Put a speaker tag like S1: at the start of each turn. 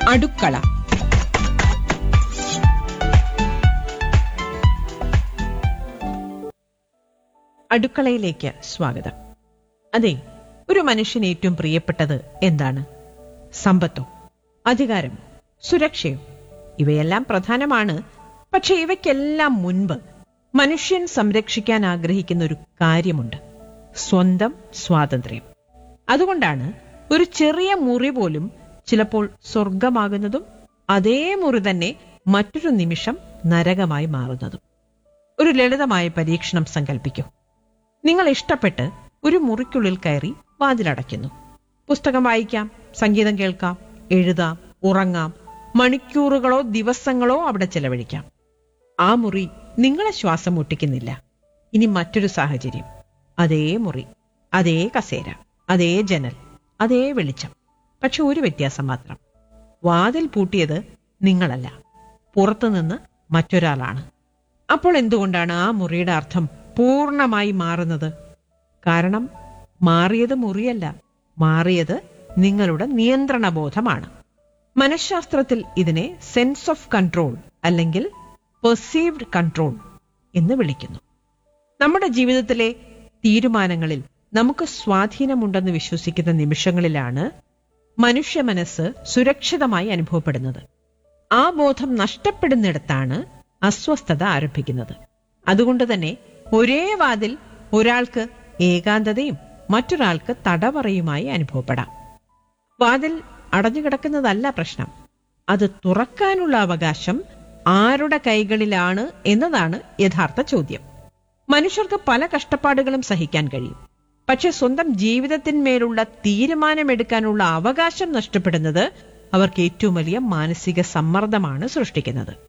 S1: അടുക്കള അടുക്കളയിലേക്ക് സ്വാഗതം അതെ ഒരു മനുഷ്യന് ഏറ്റവും പ്രിയപ്പെട്ടത് എന്താണ് സമ്പത്തോ അധികാരമോ സുരക്ഷയോ ഇവയെല്ലാം പ്രധാനമാണ് പക്ഷെ ഇവയ്ക്കെല്ലാം മുൻപ് മനുഷ്യൻ സംരക്ഷിക്കാൻ ആഗ്രഹിക്കുന്ന ഒരു കാര്യമുണ്ട് സ്വന്തം സ്വാതന്ത്ര്യം അതുകൊണ്ടാണ് ഒരു ചെറിയ മുറി പോലും ചിലപ്പോൾ സ്വർഗമാകുന്നതും അതേ മുറി തന്നെ മറ്റൊരു നിമിഷം നരകമായി മാറുന്നതും ഒരു ലളിതമായ പരീക്ഷണം സങ്കല്പിക്കൂ നിങ്ങൾ ഇഷ്ടപ്പെട്ട് ഒരു മുറിക്കുള്ളിൽ കയറി വാതിലടയ്ക്കുന്നു പുസ്തകം വായിക്കാം സംഗീതം കേൾക്കാം എഴുതാം ഉറങ്ങാം മണിക്കൂറുകളോ ദിവസങ്ങളോ അവിടെ ചെലവഴിക്കാം ആ മുറി നിങ്ങളെ ശ്വാസം മുട്ടിക്കുന്നില്ല ഇനി മറ്റൊരു സാഹചര്യം അതേ മുറി അതേ കസേര അതേ ജനൽ അതേ വെളിച്ചം പക്ഷെ ഒരു വ്യത്യാസം മാത്രം വാതിൽ പൂട്ടിയത് നിങ്ങളല്ല പുറത്തുനിന്ന് മറ്റൊരാളാണ് അപ്പോൾ എന്തുകൊണ്ടാണ് ആ മുറിയുടെ അർത്ഥം പൂർണ്ണമായി മാറുന്നത് കാരണം മാറിയത് മുറിയല്ല മാറിയത് നിങ്ങളുടെ നിയന്ത്രണബോധമാണ് മനഃശാസ്ത്രത്തിൽ ഇതിനെ സെൻസ് ഓഫ് കൺട്രോൾ അല്ലെങ്കിൽ പെർസീവ്ഡ് കൺട്രോൾ എന്ന് വിളിക്കുന്നു നമ്മുടെ ജീവിതത്തിലെ തീരുമാനങ്ങളിൽ നമുക്ക് സ്വാധീനമുണ്ടെന്ന് വിശ്വസിക്കുന്ന നിമിഷങ്ങളിലാണ് മനുഷ്യ മനസ്സ് സുരക്ഷിതമായി അനുഭവപ്പെടുന്നത് ആ ബോധം നഷ്ടപ്പെടുന്നിടത്താണ് അസ്വസ്ഥത ആരംഭിക്കുന്നത് അതുകൊണ്ട് തന്നെ ഒരേ വാതിൽ ഒരാൾക്ക് ഏകാന്തതയും മറ്റൊരാൾക്ക് തടവറയുമായി അനുഭവപ്പെടാം വാതിൽ അടഞ്ഞുകിടക്കുന്നതല്ല പ്രശ്നം അത് തുറക്കാനുള്ള അവകാശം ആരുടെ കൈകളിലാണ് എന്നതാണ് യഥാർത്ഥ ചോദ്യം മനുഷ്യർക്ക് പല കഷ്ടപ്പാടുകളും സഹിക്കാൻ കഴിയും പക്ഷെ സ്വന്തം ജീവിതത്തിന്മേലുള്ള തീരുമാനമെടുക്കാനുള്ള അവകാശം നഷ്ടപ്പെടുന്നത് അവർക്ക് ഏറ്റവും വലിയ മാനസിക സമ്മർദ്ദമാണ് സൃഷ്ടിക്കുന്നത്